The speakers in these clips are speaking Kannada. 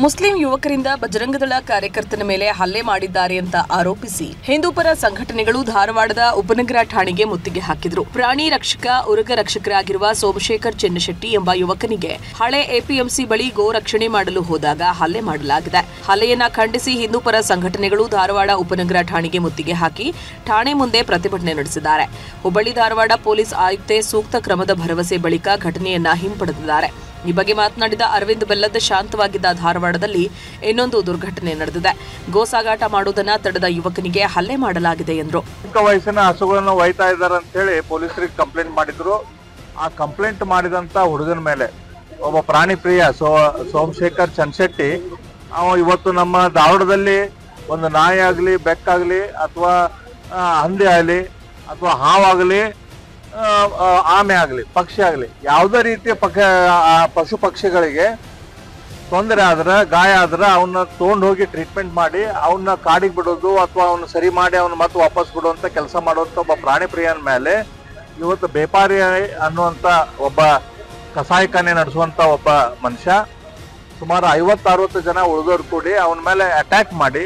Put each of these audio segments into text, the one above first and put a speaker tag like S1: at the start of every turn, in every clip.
S1: ಮುಸ್ಲಿಂ ಯುವಕರಿಂದ ಬಜರಂಗದಳ ಕಾರ್ಯಕರ್ತನ ಮೇಲೆ ಹಲ್ಲೆ ಮಾಡಿದ್ದಾರೆ ಅಂತ ಆರೋಪಿಸಿ ಹಿಂದೂಪರ ಸಂಘಟನೆಗಳು ಧಾರವಾಡದ ಉಪನಗರ ಠಾಣೆಗೆ ಮುತ್ತಿಗೆ ಹಾಕಿದ್ರು ಪ್ರಾಣಿ ರಕ್ಷಕ ಉರಗ ರಕ್ಷಕರಾಗಿರುವ ಸೋಮಶೇಖರ್ ಚೆನ್ನಶೆಟ್ಟಿ ಎಂಬ ಯುವಕನಿಗೆ ಹಳೆ ಎಪಿಎಂಸಿ ಬಳಿ ಗೋ ರಕ್ಷಣೆ ಮಾಡಲು ಹೋದಾಗ ಹಲ್ಲೆ ಮಾಡಲಾಗಿದೆ ಹಲ್ಲೆಯನ್ನ ಖಂಡಿಸಿ ಹಿಂದೂಪರ ಸಂಘಟನೆಗಳು ಧಾರವಾಡ ಉಪನಗರ ಠಾಣೆಗೆ ಮುತ್ತಿಗೆ ಹಾಕಿ ಠಾಣೆ ಮುಂದೆ ಪ್ರತಿಭಟನೆ ನಡೆಸಿದ್ದಾರೆ ಹುಬ್ಬಳ್ಳಿ ಧಾರವಾಡ ಪೊಲೀಸ್ ಆಯುಕ್ತೆ ಸೂಕ್ತ ಕ್ರಮದ ಭರವಸೆ ಬಳಿಕ ಘಟನೆಯನ್ನ ಹಿಂಪಡೆದಿದ್ದಾರೆ ಈ ಬಗ್ಗೆ ಮಾತನಾಡಿದ ಅರವಿಂದ್ ಬೆಲ್ಲದ್ ಶಾಂತವಾಗಿದ್ದ ಧಾರವಾಡದಲ್ಲಿ ಇನ್ನೊಂದು ದುರ್ಘಟನೆ ನಡೆದಿದೆ ಗೋ ಸಾಗಾಟ ಮಾಡುವುದನ್ನ ತಡೆದ ಯುವಕನಿಗೆ ಹಲ್ಲೆ ಮಾಡಲಾಗಿದೆ ಎಂದರು
S2: ಚಿಕ್ಕ ವಯಸ್ಸಿನ ಹಸುಗಳನ್ನು ಒಯ್ತಾ ಇದ್ದಾರೆ ಅಂತ ಹೇಳಿ ಪೊಲೀಸರಿಗೆ ಕಂಪ್ಲೇಂಟ್ ಮಾಡಿದ್ರು ಆ ಕಂಪ್ಲೇಂಟ್ ಮಾಡಿದಂತ ಹುಡುಗನ ಮೇಲೆ ಒಬ್ಬ ಪ್ರಾಣಿ ಪ್ರಿಯ ಸೋ ಸೋಮಶೇಖರ್ ಚನ್ಶೆಟ್ಟಿ ಅವ ಇವತ್ತು ನಮ್ಮ ಧಾರವಾಡದಲ್ಲಿ ಒಂದು ನಾಯಿ ಆಗಲಿ ಬೆಕ್ಕಾಗಲಿ ಅಥವಾ ಹಂದಿ ಆಗಲಿ ಅಥವಾ ಹಾವಾಗಲಿ ಆ, ಆ, ಆಮೆ ಆಗಲಿ ಪಕ್ಷಿ ಆಗಲಿ ಯಾವುದೇ ರೀತಿಯ ಪಕ್ಷ ಆ ಪಶು ಪಕ್ಷಿಗಳಿಗೆ ತೊಂದರೆ ಆದ್ರೆ ಗಾಯ ಆದ್ರೆ ಅವನ್ನ ತಗೊಂಡು ಹೋಗಿ ಟ್ರೀಟ್ಮೆಂಟ್ ಮಾಡಿ ಅವನ್ನ ಕಾಡಿಗೆ ಬಿಡೋದು ಅಥವಾ ಅವನ್ನ ಸರಿ ಮಾಡಿ ಅವನ್ನ ಮತ್ತೆ ವಾಪಸ್ ಬಿಡುವಂತ ಕೆಲಸ ಮಾಡುವಂತ ಒಬ್ಬ ಪ್ರಾಣಿ ಪ್ರಿಯನ ಮೇಲೆ ಇವತ್ತು ಬೇಪಾರಿ ಅನ್ನುವಂತ ಒಬ್ಬ ಕಸಾಯಿಖಾನೆ ನಡೆಸುವಂತ ಒಬ್ಬ ಮನುಷ್ಯ ಸುಮಾರು ಐವತ್ತು ಅರವತ್ತು ಜನ ಉಳಿದವ್ರು ಕೂಡಿ ಅವನ ಮೇಲೆ ಅಟ್ಯಾಕ್ ಮಾಡಿ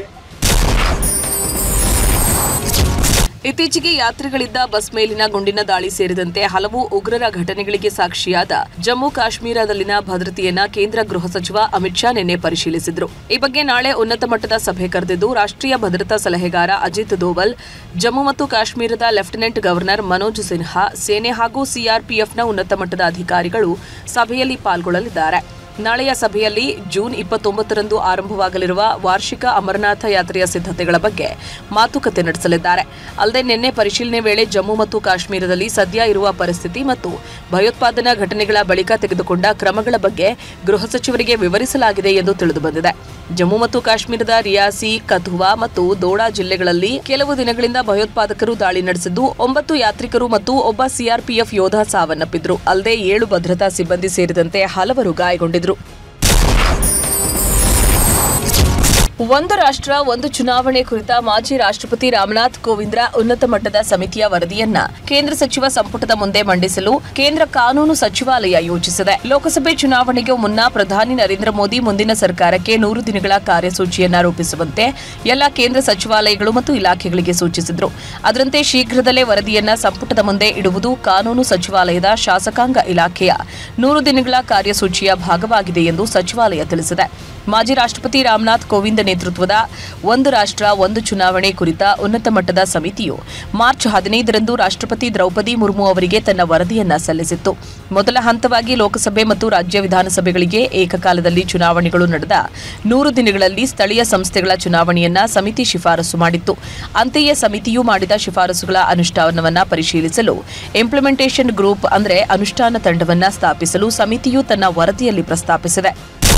S1: ಇತ್ತೀಚೆಗೆ ಯಾತ್ರಿಗಳಿದ್ದ ಬಸ್ ಮೇಲಿನ ಗುಂಡಿನ ದಾಳಿ ಸೇರಿದಂತೆ ಹಲವು ಉಗ್ರರ ಘಟನೆಗಳಿಗೆ ಸಾಕ್ಷಿಯಾದ ಜಮ್ಮು ಕಾಶ್ಮೀರದಲ್ಲಿನ ಭದ್ರತೆಯನ್ನ ಕೇಂದ್ರ ಗೃಹ ಸಚಿವ ಅಮಿತ್ ಶಾ ನಿನ್ನೆ ಪರಿಶೀಲಿಸಿದ್ರು ಈ ಬಗ್ಗೆ ನಾಳೆ ಉನ್ನತ ಮಟ್ಟದ ಸಭೆ ಕರೆದಿದ್ದು ರಾಷ್ಟ್ರೀಯ ಭದ್ರತಾ ಸಲಹೆಗಾರ ಅಜಿತ್ ದೋವಲ್ ಜಮ್ಮು ಮತ್ತು ಕಾಶ್ಮೀರದ ಲೆಫ್ಟಿನೆಂಟ್ ಗವರ್ನರ್ ಮನೋಜ್ ಸಿನ್ಹಾ ಸೇನೆ ಹಾಗೂ ಸಿಆರ್ಪಿಎಫ್ನ ಉನ್ನತ ಮಟ್ಟದ ಅಧಿಕಾರಿಗಳು ಸಭೆಯಲ್ಲಿ ಪಾಲ್ಗೊಳ್ಳಲಿದ್ದಾರೆ ನಾಳೆಯ ಸಭೆಯಲ್ಲಿ ಜೂನ್ ಇಪ್ಪತ್ತೊಂಬತ್ತರಂದು ಆರಂಭವಾಗಲಿರುವ ವಾರ್ಷಿಕ ಅಮರನಾಥ ಯಾತ್ರೆಯ ಸಿದ್ಧತೆಗಳ ಬಗ್ಗೆ ಮಾತುಕತೆ ನಡೆಸಲಿದ್ದಾರೆ ಅಲ್ಲದೆ ನಿನ್ನೆ ಪರಿಶೀಲನೆ ವೇಳೆ ಜಮ್ಮು ಮತ್ತು ಕಾಶ್ಮೀರದಲ್ಲಿ ಸದ್ಯ ಇರುವ ಪರಿಸ್ಥಿತಿ ಮತ್ತು ಭಯೋತ್ಪಾದನಾ ಘಟನೆಗಳ ಬಳಿಕ ತೆಗೆದುಕೊಂಡ ಕ್ರಮಗಳ ಬಗ್ಗೆ ಗೃಹ ಸಚಿವರಿಗೆ ವಿವರಿಸಲಾಗಿದೆ ಎಂದು ತಿಳಿದುಬಂದಿದೆ ಜಮ್ಮು ಮತ್ತು ಕಾಶ್ಮೀರದ ರಿಯಾಸಿ ಕಥುವಾ ಮತ್ತು ದೋಡಾ ಜಿಲ್ಲೆಗಳಲ್ಲಿ ಕೆಲವು ದಿನಗಳಿಂದ ಭಯೋತ್ಪಾದಕರು ದಾಳಿ ನಡೆಸಿದ್ದು ಒಂಬತ್ತು ಯಾತ್ರಿಕರು ಮತ್ತು ಒಬ್ಬ ಸಿಆರ್ಪಿಎಫ್ ಯೋಧ ಸಾವನ್ನಪ್ಪಿದ್ರು ಅಲ್ಲದೆ ಏಳು ಭದ್ರತಾ ಸಿಬ್ಬಂದಿ ಸೇರಿದಂತೆ ಹಲವರು ಗಾಯಗೊಂಡಿದ್ರು ಒಂದು ರಾಷ್ಟ್ರ ಒಂದು ಚುನಾವಣೆ ಕುರಿತ ಮಾಜಿ ರಾಷ್ಟ್ರಪತಿ ರಾಮನಾಥ್ ಕೋವಿಂದ್ರ ಉನ್ನತ ಮಟ್ಟದ ಸಮಿತಿಯ ವರದಿಯನ್ನ ಕೇಂದ್ರ ಸಚಿವ ಸಂಪುಟದ ಮುಂದೆ ಮಂಡಿಸಲು ಕೇಂದ್ರ ಕಾನೂನು ಸಚಿವಾಲಯ ಯೋಚಿಸಿದೆ ಲೋಕಸಭೆ ಚುನಾವಣೆಗೂ ಮುನ್ನ ಪ್ರಧಾನಿ ನರೇಂದ್ರ ಮೋದಿ ಮುಂದಿನ ಸರ್ಕಾರಕ್ಕೆ ನೂರು ದಿನಗಳ ಕಾರ್ಯಸೂಚಿಯನ್ನ ರೂಪಿಸುವಂತೆ ಎಲ್ಲ ಕೇಂದ್ರ ಸಚಿವಾಲಯಗಳು ಮತ್ತು ಇಲಾಖೆಗಳಿಗೆ ಸೂಚಿಸಿದ್ರು ಅದರಂತೆ ಶೀಘ್ರದಲ್ಲೇ ವರದಿಯನ್ನ ಸಂಪುಟದ ಮುಂದೆ ಇಡುವುದು ಕಾನೂನು ಸಚಿವಾಲಯದ ಶಾಸಕಾಂಗ ಇಲಾಖೆಯ ನೂರು ದಿನಗಳ ಕಾರ್ಯಸೂಚಿಯ ಭಾಗವಾಗಿದೆ ಎಂದು ಸಚಿವಾಲಯ ತಿಳಿಸಿದೆ ಮಾಜಿ ರಾಷ್ಟ್ರಪತಿ ರಾಮನಾಥ್ ಕೋವಿಂದ್ ನೇತೃತ್ವದ ಒಂದು ರಾಷ್ಟ್ರ ಒಂದು ಚುನಾವಣೆ ಕುರಿತ ಉನ್ನತ ಮಟ್ಟದ ಸಮಿತಿಯು ಮಾರ್ಚ್ ಹದಿನೈದರಂದು ರಾಷ್ಟ್ರಪತಿ ದ್ರೌಪದಿ ಮುರ್ಮು ಅವರಿಗೆ ತನ್ನ ವರದಿಯನ್ನ ಸಲ್ಲಿಸಿತ್ತು ಮೊದಲ ಹಂತವಾಗಿ ಲೋಕಸಭೆ ಮತ್ತು ರಾಜ್ಯ ವಿಧಾನಸಭೆಗಳಿಗೆ ಏಕಕಾಲದಲ್ಲಿ ಚುನಾವಣೆಗಳು ನಡೆದ ನೂರು ದಿನಗಳಲ್ಲಿ ಸ್ಥಳೀಯ ಸಂಸ್ಥೆಗಳ ಚುನಾವಣೆಯನ್ನ ಸಮಿತಿ ಶಿಫಾರಸು ಮಾಡಿತ್ತು ಅಂತೆಯೇ ಸಮಿತಿಯು ಮಾಡಿದ ಶಿಫಾರಸುಗಳ ಅನುಷ್ಠಾನವನ್ನ ಪರಿಶೀಲಿಸಲು ಇಂಪ್ಲಿಮೆಂಟೇಷನ್ ಗ್ರೂಪ್ ಅಂದರೆ ಅನುಷ್ಠಾನ ತಂಡವನ್ನ ಸ್ಥಾಪಿಸಲು ಸಮಿತಿಯು ತನ್ನ ವರದಿಯಲ್ಲಿ ಪ್ರಸ್ತಾಪಿಸಿದೆ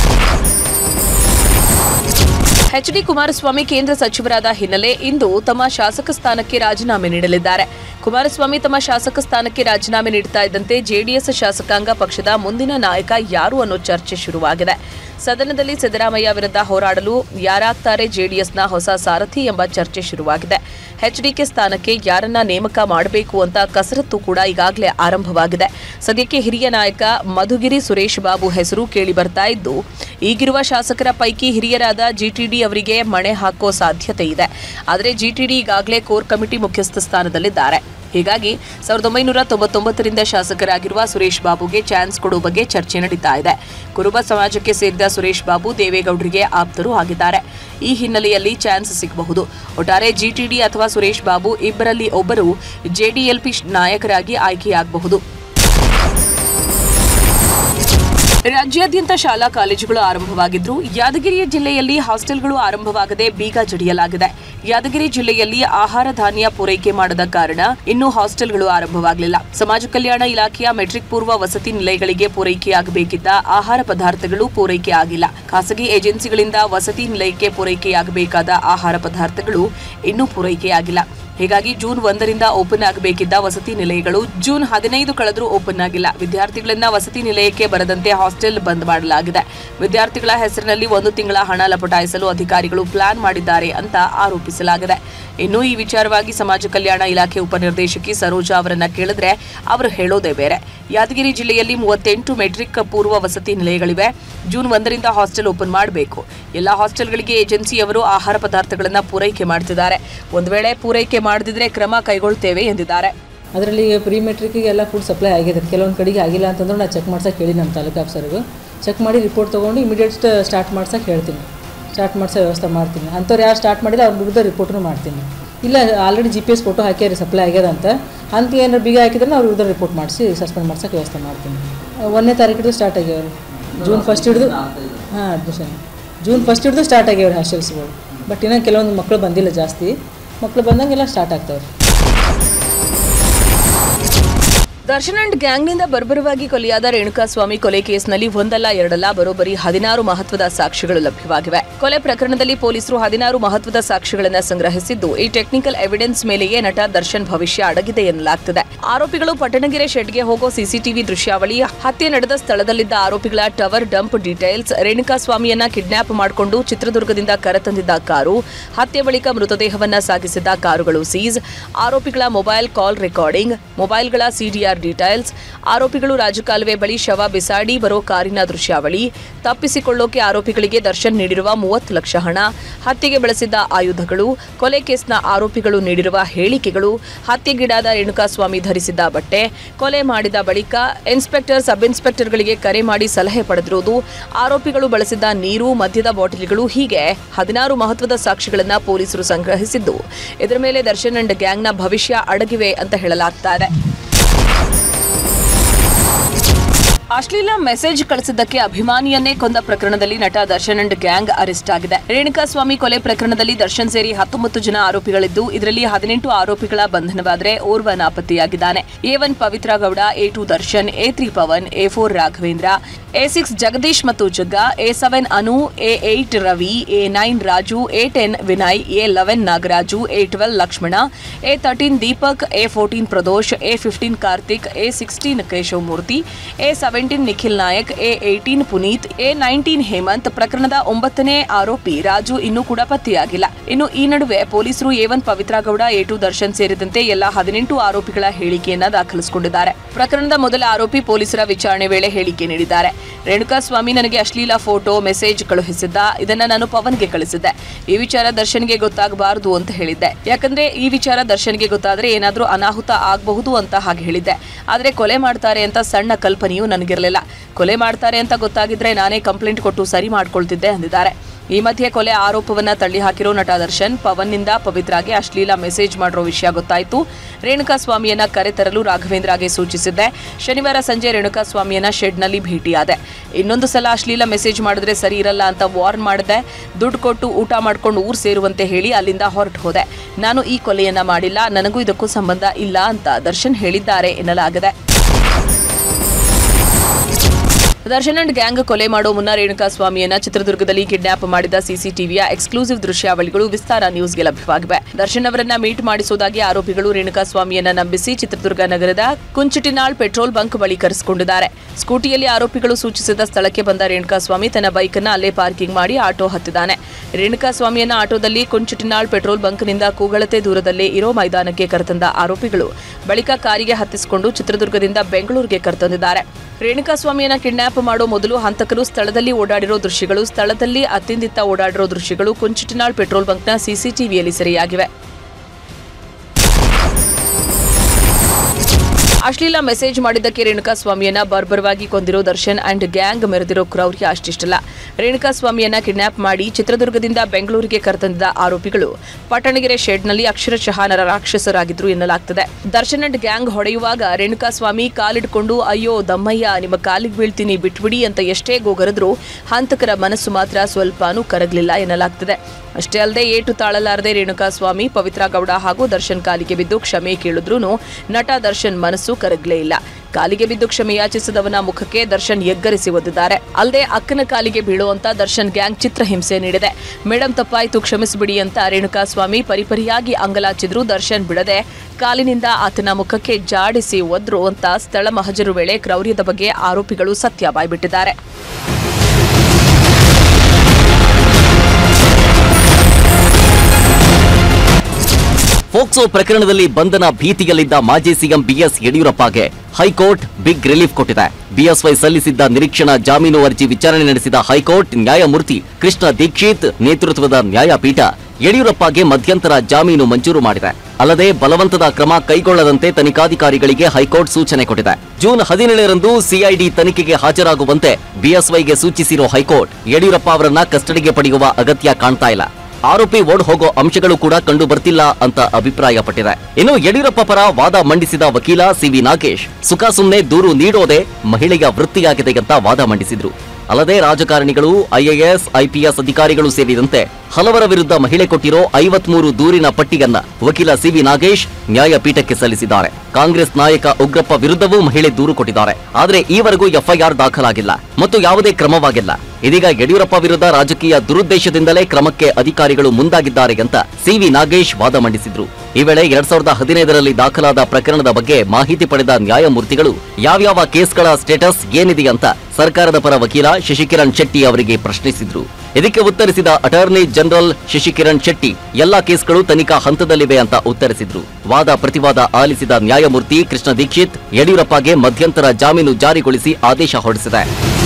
S1: ಎಚ್ ಡಿ ಕುಮಾರಸ್ವಾಮಿ ಕೇಂದ್ರ ಸಚಿವರಾದ ಹಿನ್ನೆಲೆ ಇಂದು ತಮ್ಮ ಶಾಸಕ ಸ್ಥಾನಕ್ಕೆ ರಾಜೀನಾಮೆ ನೀಡಲಿದ್ದಾರೆ ಕುಮಾರಸ್ವಾಮಿ ತಮ್ಮ ಶಾಸಕ ಸ್ಥಾನಕ್ಕೆ ರಾಜೀನಾಮೆ ನೀಡುತ್ತಾ ಇದ್ದಂತೆ ಜೆಡಿಎಸ್ ಶಾಸಕಾಂಗ ಪಕ್ಷದ ಮುಂದಿನ ನಾಯಕ ಯಾರು ಅನ್ನೋ ಚರ್ಚೆ ಶುರುವಾಗಿದೆ ಸದನದಲ್ಲಿ ಸಿದ್ದರಾಮಯ್ಯ ವಿರುದ್ಧ ಹೋರಾಡಲು ಯಾರಾಗ್ತಾರೆ ಜೆಡಿಎಸ್ನ ಹೊಸ ಸಾರಥಿ ಎಂಬ ಚರ್ಚೆ ಶುರುವಾಗಿದೆ ಎಚ್ಡಿಕೆ ಸ್ಥಾನಕ್ಕೆ ಯಾರನ್ನ ನೇಮಕ ಮಾಡಬೇಕು ಅಂತ ಕಸರತ್ತು ಕೂಡ ಈಗಾಗಲೇ ಆರಂಭವಾಗಿದೆ ಸದ್ಯಕ್ಕೆ ಹಿರಿಯ ನಾಯಕ ಮಧುಗಿರಿ ಸುರೇಶ್ ಬಾಬು ಹೆಸರು ಕೇಳಿ ಬರ್ತಾ ಇದ್ದು ಈಗಿರುವ ಶಾಸಕರ ಪೈಕಿ ಹಿರಿಯರಾದ ಜಿಟಿಡಿ ಅವರಿಗೆ ಮಣೆ ಹಾಕೋ ಸಾಧ್ಯತೆ ಇದೆ ಆದರೆ ಜಿಟಿಡಿ ಈಗಾಗಲೇ ಕೋರ್ ಕಮಿಟಿ ಮುಖ್ಯಸ್ಥ ಸ್ಥಾನದಲ್ಲಿದ್ದಾರೆ ಹೀಗಾಗಿ ಸಾವಿರದ ಒಂಬೈನೂರ ತೊಂಬತ್ತೊಂಬತ್ತರಿಂದ ಶಾಸಕರಾಗಿರುವ ಸುರೇಶ್ ಬಾಬುಗೆ ಚಾನ್ಸ್ ಕೊಡೋ ಬಗ್ಗೆ ಚರ್ಚೆ ನಡೀತಾ ಇದೆ ಕುರುಬ ಸಮಾಜಕ್ಕೆ ಸೇರಿದ ಸುರೇಶ್ ಬಾಬು ದೇವೇಗೌಡರಿಗೆ ಆಪ್ತರು ಆಗಿದ್ದಾರೆ ಈ ಹಿನ್ನೆಲೆಯಲ್ಲಿ ಚಾನ್ಸ್ ಸಿಗಬಹುದು ಒಟ್ಟಾರೆ ಜಿಟಿಡಿ ಅಥವಾ ಸುರೇಶ್ ಬಾಬು ಇಬ್ಬರಲ್ಲಿ ಒಬ್ಬರು ಜೆಡಿಎಲ್ಪಿ ನಾಯಕರಾಗಿ ಆಯ್ಕೆಯಾಗಬಹುದು ರಾಜ್ಯಾದ್ಯಂತ ಶಾಲಾ ಕಾಲೇಜುಗಳು ಆರಂಭವಾಗಿದ್ರು ಯಾದಗಿರಿ ಜಿಲ್ಲೆಯಲ್ಲಿ ಹಾಸ್ಟೆಲ್ಗಳು ಆರಂಭವಾಗದೆ ಬೀಗ ಜಡಿಯಲಾಗಿದೆ ಯಾದಗಿರಿ ಜಿಲ್ಲೆಯಲ್ಲಿ ಆಹಾರ ಧಾನ್ಯ ಪೂರೈಕೆ ಮಾಡದ ಕಾರಣ ಇನ್ನೂ ಹಾಸ್ಟೆಲ್ಗಳು ಆರಂಭವಾಗಲಿಲ್ಲ ಸಮಾಜ ಕಲ್ಯಾಣ ಇಲಾಖೆಯ ಮೆಟ್ರಿಕ್ ಪೂರ್ವ ವಸತಿ ನಿಲಯಗಳಿಗೆ ಪೂರೈಕೆಯಾಗಬೇಕಿದ್ದ ಆಹಾರ ಪದಾರ್ಥಗಳು ಪೂರೈಕೆ ಆಗಿಲ್ಲ ಖಾಸಗಿ ಏಜೆನ್ಸಿಗಳಿಂದ ವಸತಿ ನಿಲಯಕ್ಕೆ ಪೂರೈಕೆಯಾಗಬೇಕಾದ ಆಹಾರ ಪದಾರ್ಥಗಳು ಇನ್ನೂ ಪೂರೈಕೆಯಾಗಿಲ್ಲ ಹೀಗಾಗಿ ಜೂನ್ ಒಂದರಿಂದ ಓಪನ್ ಆಗಬೇಕಿದ್ದ ವಸತಿ ನಿಲಯಗಳು ಜೂನ್ ಹದಿನೈದು ಕಳೆದರೂ ಓಪನ್ ಆಗಿಲ್ಲ ವಿದ್ಯಾರ್ಥಿಗಳನ್ನ ವಸತಿ ನಿಲಯಕ್ಕೆ ಬರದಂತೆ ಹಾಸ್ಟೆಲ್ ಬಂದ್ ಮಾಡಲಾಗಿದೆ ವಿದ್ಯಾರ್ಥಿಗಳ ಹೆಸರಿನಲ್ಲಿ ಒಂದು ತಿಂಗಳ ಹಣ ಲಪಟಾಯಿಸಲು ಅಧಿಕಾರಿಗಳು ಪ್ಲಾನ್ ಮಾಡಿದ್ದಾರೆ ಅಂತ ಆರೋಪಿಸಲಾಗಿದೆ ಇನ್ನು ಈ ವಿಚಾರವಾಗಿ ಸಮಾಜ ಕಲ್ಯಾಣ ಇಲಾಖೆ ಉಪನಿರ್ದೇಶಕಿ ಸರೋಜಾ ಅವರನ್ನ ಕೇಳಿದ್ರೆ ಅವರು ಹೇಳೋದೇ ಬೇರೆ ಯಾದಗಿರಿ ಜಿಲ್ಲೆಯಲ್ಲಿ ಮೂವತ್ತೆಂಟು ಮೆಟ್ರಿಕ್ ಪೂರ್ವ ವಸತಿ ನಿಲಯಗಳಿವೆ ಜೂನ್ ಒಂದರಿಂದ ಹಾಸ್ಟೆಲ್ ಓಪನ್ ಮಾಡಬೇಕು ಎಲ್ಲಾ ಹಾಸ್ಟೆಲ್ಗಳಿಗೆ ಏಜೆನ್ಸಿಯವರು ಆಹಾರ ಪದಾರ್ಥಗಳನ್ನು ಪೂರೈಕೆ ಮಾಡ್ತಿದ್ದಾರೆ ಒಂದು ವೇಳೆ ಪೂರೈಕೆ ಮಾಡದಿದ್ರೆ ಕ್ರಮ ಕೈಗೊಳ್ತೇವೆ ಎಂದಿದ್ದಾರೆ
S3: ಅದರಲ್ಲಿ ಪ್ರೀ ಮೆಟ್ರಿಕ್ಕಿಗೆ ಎಲ್ಲ ಫುಡ್ ಸಪ್ಲೈ ಆಗಿದೆ ಕೆಲವೊಂದು ಕಡೆಗೆ ಆಗಿಲ್ಲ ಅಂತಂದ್ರೆ ನಾನು ಚೆಕ್ ಮಾಡ್ಸಕ್ಕೆ ಹೇಳಿ ನಮ್ಮ ತಾಲೂಕು ಆಫೀಸರ್ಗೂ ಚೆಕ್ ಮಾಡಿ ರಿಪೋರ್ಟ್ ತೊಗೊಂಡು ಇಮಿಡಿಯೇಟ್ ಸ್ಟಾರ್ಟ್ ಮಾಡ್ಸಕ್ಕೆ ಹೇಳ್ತೀನಿ ಸ್ಟಾರ್ಟ್ ಮಾಡ್ಸೋ ವ್ಯವಸ್ಥೆ ಮಾಡ್ತೀನಿ ಅಂಥವ್ರು ಯಾರು ಸ್ಟಾರ್ಟ್ ಮಾಡಿದ್ರೆ ಅವ್ರ ವಿರುದ್ಧ ರಿಪೋರ್ಟ್ನು ಮಾಡ್ತೀನಿ ಇಲ್ಲ already G P S photo ಹಾಕ್ಯಾರಿ ಸಪ್ಲೈ ಆಗ್ಯದ ಅಂತ ಅಂತ ಏನಾರು ಬೀಗ ಹಾಕಿದ್ರೆ ಅವ್ರ ವಿರುದ್ಧ ರಿಪೋರ್ಟ್ ಮಾಡಿಸಿ ಸಸ್ಪೆಂಡ್ ಮಾಡ್ಸೋಕೆ ವ್ಯವಸ್ಥೆ ಮಾಡ್ತೀನಿ ಒಂದನೇ ತಾರೀಕಿದ್ದು ಸ್ಟಾರ್ಟ್ ಆಗ್ಯಾವ್ರಿ ಜೂನ್ ಫಸ್ಟ್ ಹಿಡಿದು ಹಾಂ ಅಡ್ಮಿಷನ್ ಜೂನ್ ಫಸ್ಟ್ ಹಿಡಿದು ಸ್ಟಾರ್ಟ್ ಆಗ್ಯಾವ್ರಿ ಹಾಸ್ಟೆಲ್ಸ್ಗಳು ಬಟ್ ಇನ್ನೂ ಕೆಲವೊಂದು ಮಕ್ಕಳು ಬಂದಿಲ್ಲ ಜಾಸ್ತಿ ಮಕ್ಕಳು ಬಂದಂಗೆಲ್ಲ ಸ್ಟಾರ್ಟ್ ಆಗ್ತಾವ್ರಿ
S1: ದರ್ಶನ್ ಅಂಡ್ ಗ್ಯಾಂಗ್ನಿಂದ ಬರ್ಬರವಾಗಿ ಕೊಲೆಯಾದ ರೇಣುಕಾಸ್ವಾಮಿ ಕೊಲೆ ಕೇಸ್ನಲ್ಲಿ ಒಂದಲ್ಲ ಎರಡಲ್ಲ ಬರೋಬ್ಬರಿ ಹದಿನಾರು ಮಹತ್ವದ ಸಾಕ್ಷ್ಯಗಳು ಲಭ್ಯವಾಗಿವೆ ಕೊಲೆ ಪ್ರಕರಣದಲ್ಲಿ ಪೊಲೀಸರು ಹದಿನಾರು ಮಹತ್ವದ ಸಾಕ್ಷ್ಯಗಳನ್ನು ಸಂಗ್ರಹಿಸಿದ್ದು ಈ ಟೆಕ್ನಿಕಲ್ ಎವಿಡೆನ್ಸ್ ಮೇಲೆಯೇ ನಟ ದರ್ಶನ್ ಭವಿಷ್ಯ ಅಡಗಿದೆ ಎನ್ನಲಾಗ್ತಿದೆ ಆರೋಪಿಗಳು ಪಟ್ಟಣಗೆರೆ ಶೆಡ್ಗೆ ಹೋಗೋ ಸಿಸಿಟಿವಿ ದೃಶ್ಯಾವಳಿ ಹತ್ಯೆ ನಡೆದ ಸ್ಥಳದಲ್ಲಿದ್ದ ಆರೋಪಿಗಳ ಟವರ್ ಡಂಪ್ ಡೀಟೇಲ್ಸ್ ರೇಣುಕಾಸ್ವಾಮಿಯನ್ನ ಕಿಡ್ನಾಪ್ ಮಾಡಿಕೊಂಡು ಚಿತ್ರದುರ್ಗದಿಂದ ಕರೆತಂದಿದ್ದ ಕಾರು ಹತ್ಯೆ ಬಳಿಕ ಮೃತದೇಹವನ್ನ ಸಾಗಿಸಿದ್ದ ಕಾರುಗಳು ಸೀಸ್ ಆರೋಪಿಗಳ ಮೊಬೈಲ್ ಕಾಲ್ ರೆಕಾರ್ಡಿಂಗ್ ಮೊಬೈಲ್ಗಳ ಸಿಡಿಆರ್ ಡೀಟೇಲ್ಸ್ ಆರೋಪಿಗಳು ರಾಜಕಾಲುವೆ ಬಳಿ ಶವ ಬಿಸಾಡಿ ಬರೋ ಕಾರಿನ ದೃಶ್ಯಾವಳಿ ತಪ್ಪಿಸಿಕೊಳ್ಳೋಕೆ ಆರೋಪಿಗಳಿಗೆ ದರ್ಶನ್ ನೀಡಿರುವ ಮೂವತ್ತು ಲಕ್ಷ ಹಣ ಹತ್ಯೆಗೆ ಬಳಸಿದ್ದ ಆಯುಧಗಳು ಕೊಲೆ ಕೇಸ್ನ ಆರೋಪಿಗಳು ನೀಡಿರುವ ಹೇಳಿಕೆಗಳು ಹತ್ಯೆಗೀಡಾದ ರೇಣುಕಾಸ್ವಾಮಿ ಧರಿಸಿದ್ದ ಬಟ್ಟೆ ಕೊಲೆ ಮಾಡಿದ ಬಳಿಕ ಇನ್ಸ್ಪೆಕ್ಟರ್ ಸಬ್ ಇನ್ಸ್ಪೆಕ್ಟರ್ಗಳಿಗೆ ಕರೆ ಮಾಡಿ ಸಲಹೆ ಪಡೆದಿರುವುದು ಆರೋಪಿಗಳು ಬಳಸಿದ್ದ ನೀರು ಮದ್ಯದ ಬಾಟಲಿಗಳು ಹೀಗೆ ಹದಿನಾರು ಮಹತ್ವದ ಸಾಕ್ಷಿಗಳನ್ನ ಪೊಲೀಸರು ಸಂಗ್ರಹಿಸಿದ್ದು ಇದರ ಮೇಲೆ ದರ್ಶನ್ ಅಂಡ್ ಗ್ಯಾಂಗ್ನ ಭವಿಷ್ಯ ಅಡಗಿವೆ ಅಂತ ಹೇಳಲಾಗ್ತಾ ಇದೆ ಅಶ್ಲೀಲ ಮೆಸೇಜ್ ಕಳಿಸಿದ್ದಕ್ಕೆ ಅಭಿಮಾನಿಯನ್ನೇ ಕೊಂದ ಪ್ರಕರಣದಲ್ಲಿ ನಟ ದರ್ಶನ್ ಅಂಡ್ ಗ್ಯಾಂಗ್ ಅರೆಸ್ಟ್ ಆಗಿದೆ ರೇಣುಕಾಸ್ವಾಮಿ ಕೊಲೆ ಪ್ರಕರಣದಲ್ಲಿ ದರ್ಶನ್ ಸೇರಿ ಹತ್ತೊಂಬತ್ತು ಜನ ಆರೋಪಿಗಳಿದ್ದು ಇದರಲ್ಲಿ ಹದಿನೆಂಟು ಆರೋಪಿಗಳ ಬಂಧನವಾದರೆ ಓರ್ವ ನಾಪತ್ತೆಯಾಗಿದ್ದಾನೆ A one Pavithra Gowda A two Darshan A three Pavan A four Raghavendra A six Jagadish ಮತ್ತು Jagga A seven Anu A eight Ravi A nine Raju A ten Vinay A eleven Nagaraju A twelve Lakshmana A thirteen Deepak A fourteen Pradosh A fifteen Karthik A sixteen Keshavamurthy A seventeen Nikhil Nayak A eighteen Puneeth A nineteen Hemanth ಪ್ರಕರಣದ ಒಂಬತ್ತನೇ ಆರೋಪಿ ರಾಜು ಇನ್ನೂ ಕೂಡ ಪತ್ತೆಯಾಗಿಲ್ಲ ಇನ್ನು ಈ ನಡುವೆ ಪೊಲೀಸರು A one Pavithra Gowda A two Darshan ಸೇರಿದಂತೆ ಎಲ್ಲ ಹದಿನೆಂಟು ಆರೋಪಿಗಳ ಹೇಳಿಕೆಯನ್ನ ದಾಖಲಿಸಿಕೊಂಡಿದ್ದಾರೆ ಪ್ರಕರಣದ ಮೊದಲ ಆರೋಪಿ ಪೊಲೀಸರ ವಿಚಾರಣೆ ವೇಳೆ ಹೇಳಿಕೆ ನೀಡಿದ್ದಾರೆ ರೇಣುಕಾಸ್ವಾಮಿ ನನಗೆ ಅಶ್ಲೀಲ ಫೋಟೋ ಮೆಸೇಜ್ ಕಳುಹಿಸಿದ್ದ ಇದನ್ನ ನಾನು ಪವನ್ಗೆ ಕಳಿಸಿದ್ದೆ ಈ ವಿಚಾರ ದರ್ಶನ್ಗೆ ಗೊತ್ತಾಗಬಾರದು ಅಂತ ಹೇಳಿದ್ದೆ ಯಾಕಂದ್ರೆ ಈ ವಿಚಾರ ದರ್ಶನ್ಗೆ ಗೊತ್ತಾದ್ರೆ ಏನಾದ್ರೂ ಅನಾಹುತ ಆಗಬಹುದು ಅಂತ ಹಾಗೆ ಹೇಳಿದ್ದೆ ಆದ್ರೆ ಕೊಲೆ ಮಾಡ್ತಾರೆ ಅಂತ ಸಣ್ಣ ಕಲ್ಪನೆಯೂ ನನಗಿರಲಿಲ್ಲ ಕೊಲೆ ಮಾಡ್ತಾರೆ ಅಂತ ಗೊತ್ತಾಗಿದ್ರೆ ನಾನೇ ಕಂಪ್ಲೇಂಟ್ ಕೊಟ್ಟು ಸರಿ ಮಾಡ್ಕೊಳ್ತಿದ್ದೆ ಅಂದಿದ್ದಾರೆ ಈ ಮಧ್ಯೆ ಕೊಲೆ ಆರೋಪವನ್ನ ತಳ್ಳಿ ಹಾಕಿರೋ ನಟ ದರ್ಶನ್ ಪವನ್ನಿಂದ ಪವಿತ್ರಾಗೆ ಅಶ್ಲೀಲ ಮೆಸೇಜ್ ಮಾಡಿರೋ ವಿಷಯ ಗೊತ್ತಾಯಿತು ರೇಣುಕಾಸ್ವಾಮಿಯನ್ನ ಕರೆತರಲು ರಾಘವೇಂದ್ರಗೆ ಸೂಚಿಸಿದ್ದೆ ಶನಿವಾರ ಸಂಜೆ ರೇಣುಕಾಸ್ವಾಮಿಯನ್ನ ಶೆಡ್ನಲ್ಲಿ ಭೇಟಿಯಾದೆ ಇನ್ನೊಂದು ಸಲ ಅಶ್ಲೀಲ ಮೆಸೇಜ್ ಮಾಡಿದ್ರೆ ಸರಿ ಇರಲ್ಲ ಅಂತ ವಾರ್ನ್ ಮಾಡಿದೆ ದುಡ್ಡು ಕೊಟ್ಟು ಊಟ ಮಾಡ್ಕೊಂಡು ಊರ್ ಸೇರುವಂತೆ ಹೇಳಿ ಅಲ್ಲಿಂದ ಹೊರಟು ಹೋದೆ ನಾನು ಈ ಕೊಲೆಯನ್ನ ಮಾಡಿಲ್ಲ ನನಗೂ ಇದಕ್ಕೂ ಸಂಬಂಧ ಇಲ್ಲ ಅಂತ ದರ್ಶನ್ ಹೇಳಿದ್ದಾರೆ ಎನ್ನಲಾಗಿದೆ ದರ್ಶನ್ ಅಂಡ್ ಗ್ಯಾಂಗ್ ಕೊಲೆ ಮಾಡೋ ಮುನ್ನ ರೇಣುಕಾಸ್ವಾಮಿಯನ್ನ ಚಿತ್ರದುರ್ಗದಲ್ಲಿ ಕಿಡ್ನಾಪ್ ಮಾಡಿದ ಸಿಸಿಟಿವಿಯ ಎಕ್ಸ್ಕ್ಲೂಸಿವ್ ದೃಶ್ಯಾವಳಿಗಳು ವಿಸ್ತಾರ ನ್ಯೂಸ್ಗೆ ಲಭ್ಯವಾಗಿವೆ ದರ್ಶನ್ ಅವರನ್ನ ಮೀಟ್ ಮಾಡಿಸುವುದಾಗಿ ಆರೋಪಿಗಳು ರೇಣುಕಾಸ್ವಾಮಿಯನ್ನ ನಂಬಿಸಿ ಚಿತ್ರದುರ್ಗ ನಗರದ ಕುಂಚಿಟಿನಾಳ್ ಪೆಟ್ರೋಲ್ ಬಂಕ್ ಬಳಿ ಕರೆಸಿಕೊಂಡಿದ್ದಾರೆ ಸ್ಕೂಟಿಯಲ್ಲಿ ಆರೋಪಿಗಳು ಸೂಚಿಸಿದ ಸ್ಥಳಕ್ಕೆ ಬಂದ ರೇಣುಕಾಸ್ವಾಮಿ ತನ್ನ ಬೈಕನ್ನ ಅಲ್ಲೇ ಪಾರ್ಕಿಂಗ್ ಮಾಡಿ ಆಟೋ ಹತ್ತಿದ್ದಾನೆ ರೇಣುಕಾಸ್ವಾಮಿಯನ್ನ ಆಟೋದಲ್ಲಿ ಕುಂಚಿಟಿನಾಳ್ ಪೆಟ್ರೋಲ್ ಬಂಕ್ನಿಂದ ಕೂಗಳತೆ ದೂರದಲ್ಲೇ ಇರೋ ಮೈದಾನಕ್ಕೆ ಕರೆತಂದ ಆರೋಪಿಗಳು ಬಳಿಕ ಕಾರಿಗೆ ಹತ್ತಿಸಿಕೊಂಡು ಚಿತ್ರದುರ್ಗದಿಂದ ಬೆಂಗಳೂರಿಗೆ ಕರೆತಂದಿದ್ದಾರೆ ರೇಣುಕಾಸ್ವಾಮಿಯನ್ನ ಕಿಡ್ನಾಪ್ ಮಾಡೋ ಮೊದಲು ಹಂತಕರು ಸ್ಥಳದಲ್ಲಿ ಓಡಾಡಿರೋ ದೃಶ್ಯಗಳು ಸ್ಥಳದಲ್ಲಿ ಅತ್ತಿಂದಿತ್ತ ಓಡಾಡಿರೋ ದೃಶ್ಯಗಳು ಕುಂಚಿಟಿನಾಳ್ ಪೆಟ್ರೋಲ್ ಬಂಕ್ನ ಸಿಸಿಟಿವಿಯಲ್ಲಿ ಸೆರೆಯಾಗಿವೆ ಅಶ್ಲೀಲ ಮೆಸೇಜ್ ಮಾಡಿದ್ದಕ್ಕೆ ರೇಣುಕಾಸ್ವಾಮಿಯನ್ನ ಬರ್ಬರವಾಗಿ ಕೊಂದಿರೋ ದರ್ಶನ್ ಅಂಡ್ ಗ್ಯಾಂಗ್ ಮೆರೆದಿರೋ ಕ್ರೌರ್ಯ ಅಷ್ಟಿಷ್ಟಲ್ಲ ರೇಣುಕಾಸ್ವಾಮಿಯನ್ನ ಕಿಡ್ನಾಪ್ ಮಾಡಿ ಚಿತ್ರದುರ್ಗದಿಂದ ಬೆಂಗಳೂರಿಗೆ ಕರೆತಂದಿದ್ದ ಆರೋಪಿಗಳು ಪಟ್ಟಣಗೆರೆ ಶೆಡ್ನಲ್ಲಿ ಅಕ್ಷರಶಃ ನರರಾಕ್ಷಸರಾಗಿದ್ರು ಎನ್ನಲಾಗ್ತದೆ ದರ್ಶನ್ ಅಂಡ್ ಗ್ಯಾಂಗ್ ಹೊಡೆಯುವಾಗ ರೇಣುಕಾಸ್ವಾಮಿ ಕಾಲಿಡ್ಕೊಂಡು ಅಯ್ಯೋ ದಮ್ಮಯ್ಯ ನಿಮ್ಮ ಕಾಲಿಗೆ ಬೀಳ್ತೀನಿ ಬಿಟ್ಬಿಡಿ ಅಂತ ಎಷ್ಟೇ ಗೋಗರೆದ್ರೂ ಹಂತಕರ ಮನಸ್ಸು ಮಾತ್ರ ಸ್ವಲ್ಪನೂ ಕರಗಲಿಲ್ಲ ಎನ್ನಲಾಗ್ತದೆ ಅಷ್ಟೇ ಅಲ್ಲದೆ ಏಟು ತಾಳಲಾರದೆ ರೇಣುಕಾಸ್ವಾಮಿ ಪವಿತ್ರ ಗೌಡ ಹಾಗೂ ದರ್ಶನ್ ಕಾಲಿಗೆ ಬಿದ್ದು ಕ್ಷಮೆ ಕೇಳಿದ್ರೂ ನಟ ದರ್ಶನ್ ಮನಸ್ಸು ಕರಗಲೇ ಇಲ್ಲ ಕಾಲಿಗೆ ಬಿದ್ದು ಕ್ಷಮೆ ಯಾಚಿಸಿದವನ ಮುಖಕ್ಕೆ ದರ್ಶನ್ ಎಗ್ಗರಿಸಿ ಒದ್ದಿದ್ದಾರೆ ಅಲ್ಲದೆ ಅಕ್ಕನ ಕಾಲಿಗೆ ಬೀಳುವಂತ ದರ್ಶನ್ ಗ್ಯಾಂಗ್ ಚಿತ್ರಹಿಂಸೆ ನೀಡಿದೆ ಮೇಡಮ್ ತಪ್ಪಾಯ್ತು ಕ್ಷಮಿಸಿಬಿಡಿ ಅಂತ ರೇಣುಕಾಸ್ವಾಮಿ ಪರಿಪರಿಯಾಗಿ ಅಂಗಲಾಚಿದ್ರು ದರ್ಶನ್ ಬಿಡದೆ ಕಾಲಿನಿಂದ ಆತನ ಮುಖಕ್ಕೆ ಜಾಡಿಸಿ ಒದ್ರು ಅಂತ ಸ್ಥಳ ಮಹಜರು ವೇಳೆ ಕ್ರೌರ್ಯದ ಬಗ್ಗೆ ಆರೋಪಿಗಳು ಸತ್ಯ ಬಾಯ್ಬಿಟ್ಟಿದ್ದಾರೆ
S4: ಫೋಕ್ಸೋ ಪ್ರಕರಣದಲ್ಲಿ ಬಂಧನ ಭೀತಿಯಲ್ಲಿದ್ದ ಮಾಜಿ ಸಿಎಂ ಬಿಎಸ್ ಯಡಿಯೂರಪ್ಪಗೆ ಹೈಕೋರ್ಟ್ ಬಿಗ್ ರಿಲೀಫ್ ಕೊಟ್ಟಿದೆ ಬಿಎಸ್ವೈ ಸಲ್ಲಿಸಿದ್ದ ನಿರೀಕ್ಷಣಾ ಜಾಮೀನು ಅರ್ಜಿ ವಿಚಾರಣೆ ನಡೆಸಿದ ಹೈಕೋರ್ಟ್ ನ್ಯಾಯಮೂರ್ತಿ ಕೃಷ್ಣ ದೀಕ್ಷಿತ್ ನೇತೃತ್ವದ ನ್ಯಾಯಪೀಠ ಯಡಿಯೂರಪ್ಪಗೆ ಮಧ್ಯಂತರ ಜಾಮೀನು ಮಂಜೂರು ಮಾಡಿದೆ ಅಲ್ಲದೆ ಬಲವಂತದ ಕ್ರಮ ಕೈಗೊಳ್ಳದಂತೆ ತನಿಖಾಧಿಕಾರಿಗಳಿಗೆ ಹೈಕೋರ್ಟ್ ಸೂಚನೆ ಕೊಟ್ಟಿದೆ ಜೂನ್ ಹದಿನೇಳರಂದು ಸಿಐಡಿ ತನಿಖೆಗೆ ಹಾಜರಾಗುವಂತೆ ಬಿಎಸ್ವೈಗೆ ಸೂಚಿಸಿರೋ ಹೈಕೋರ್ಟ್ ಯಡಿಯೂರಪ್ಪ ಅವರನ್ನ ಕಸ್ಟಡಿಗೆ ಪಡೆಯುವ ಅಗತ್ಯ ಕಾಣ್ತಾ ಇಲ್ಲ ಆರೋಪಿ ಓಡ್ ಹೋಗೋ ಅಂಶಗಳು ಕೂಡ ಕಂಡು ಬರ್ತಿಲ್ಲ ಅಂತ ಅಭಿಪ್ರಾಯಪಟ್ಟಿದೆ ಇನ್ನು ಯಡಿಯೂರಪ್ಪ ಪರ ವಾದ ಮಂಡಿಸಿದ ವಕೀಲ ಸಿವಿ ನಾಗೇಶ್ ಸುಖ ಸುಮ್ನೆ ದೂರು ನೀಡೋದೇ ಮಹಿಳೆಯ ವೃತ್ತಿಯಾಗಿದೆ ಅಂತ ವಾದ ಮಂಡಿಸಿದ್ರು ಅಲ್ಲದೆ ರಾಜಕಾರಣಿಗಳು ಐಎಎಸ್ ಐಪಿಎಸ್ ಅಧಿಕಾರಿಗಳು ಸೇರಿದಂತೆ ಹಲವರ ವಿರುದ್ಧ ಮಹಿಳೆ ಕೊಟ್ಟಿರೋ ಐವತ್ಮೂರು ದೂರಿನ ಪಟ್ಟಿಯನ್ನ ವಕೀಲ ಸಿವಿ ನಾಗೇಶ್ ನ್ಯಾಯಪೀಠಕ್ಕೆ ಸಲ್ಲಿಸಿದ್ದಾರೆ ಕಾಂಗ್ರೆಸ್ ನಾಯಕ ಉಗ್ರಪ್ಪ ವಿರುದ್ಧವೂ ಮಹಿಳೆ ದೂರು ಕೊಟ್ಟಿದ್ದಾರೆ ಆದರೆ ಈವರೆಗೂ ಎಫ್ಐಆರ್ ದಾಖಲಾಗಿಲ್ಲ ಮತ್ತು ಯಾವುದೇ ಕ್ರಮವಾಗಿಲ್ಲ ಇದೀಗ ಯಡಿಯೂರಪ್ಪ ವಿರುದ್ಧ ರಾಜಕೀಯ ದುರುದ್ದೇಶದಿಂದಲೇ ಕ್ರಮಕ್ಕೆ ಅಧಿಕಾರಿಗಳು ಮುಂದಾಗಿದ್ದಾರೆ ಅಂತ ಸಿವಿ ನಾಗೇಶ್ ವಾದ ಮಂಡಿಸಿದ್ರು ಈ ವೇಳೆ ಎರಡ್ ಸಾವಿರದ ಹದಿನೈದರಲ್ಲಿ ದಾಖಲಾದ ಪ್ರಕರಣದ ಬಗ್ಗೆ ಮಾಹಿತಿ ಪಡೆದ ನ್ಯಾಯಮೂರ್ತಿಗಳು ಯಾವ್ಯಾವ ಕೇಸ್ಗಳ ಸ್ಟೇಟಸ್ ಏನಿದೆ ಅಂತ ಸರ್ಕಾರದ ಪರ ವಕೀಲ ಶಶಿಕಿರಣ್ ಶೆಟ್ಟಿ ಅವರಿಗೆ ಪ್ರಶ್ನಿಸಿದ್ರು ಇದಕ್ಕೆ ಉತ್ತರಿಸಿದ ಅಟಾರ್ನಿ ಜನರಲ್ ಶಶಿಕಿರಣ್ ಶೆಟ್ಟಿ ಎಲ್ಲಾ ಕೇಸ್ಗಳು ತನಿಖಾ ಹಂತದಲ್ಲಿವೆ ಅಂತ ಉತ್ತರಿಸಿದ್ರು ವಾದ ಪ್ರತಿವಾದ ಆಲಿಸಿದ ನ್ಯಾಯಮೂರ್ತಿ ಕೃಷ್ಣ ದೀಕ್ಷಿತ್ ಯಡಿಯೂರಪ್ಪಗೆ ಮಧ್ಯಂತರ ಜಾಮೀನು ಜಾರಿಗೊಳಿಸಿ ಆದೇಶ ಹೊರಡಿಸಿದೆ